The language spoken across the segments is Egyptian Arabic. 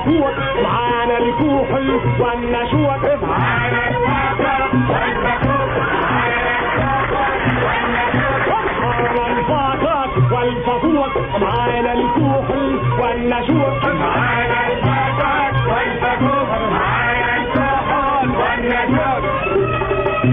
والفطوط معانا الكحل والنشوط معانا معانا الفطاط والفطوط معانا الكحل والنشوط معانا الفطاط والفطوط معانا الكحل والنشوط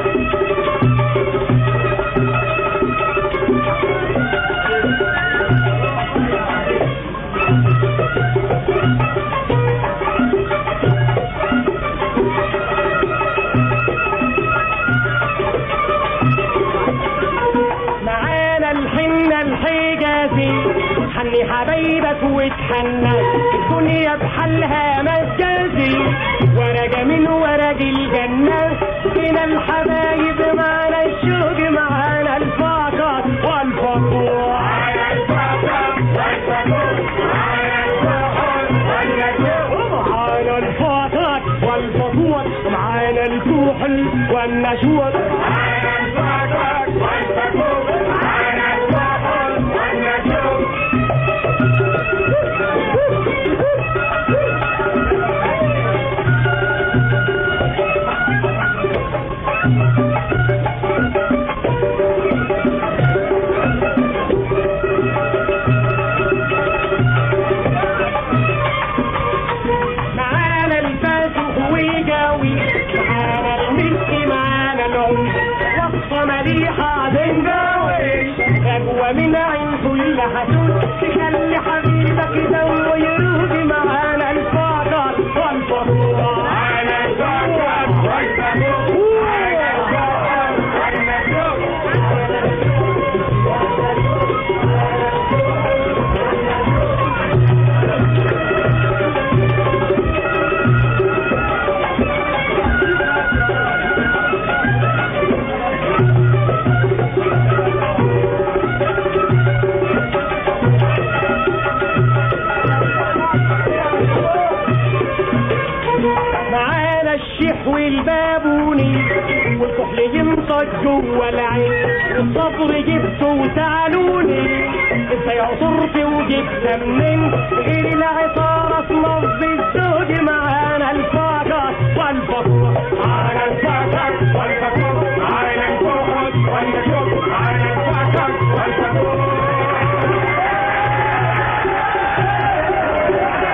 معانا الحنة الحجازي حني حبايبك وتحنى الدنيا بحالها مجازي ورقة من ورق الجنة هنا الحبايب معانا الشوق معانا الفقر والفقوع معانا الفقر والفقوع معانا الكحل والنشوط معانا الفقر والفقوع معانا الكحل والنشوط معانا الفاتح ويجاوي معانا المسك معانا العود وصفة مليحة بنجاوي غدوة من عين كل حسود تخلي حبيبك دم ويروج معانا الفقر والفقر معانا الفقر والفقر معانا الشيح والبابوني والكحل ينطق جوه العين والصبر جبته وسألوني ازاي عصرت وجبت منين غير العصام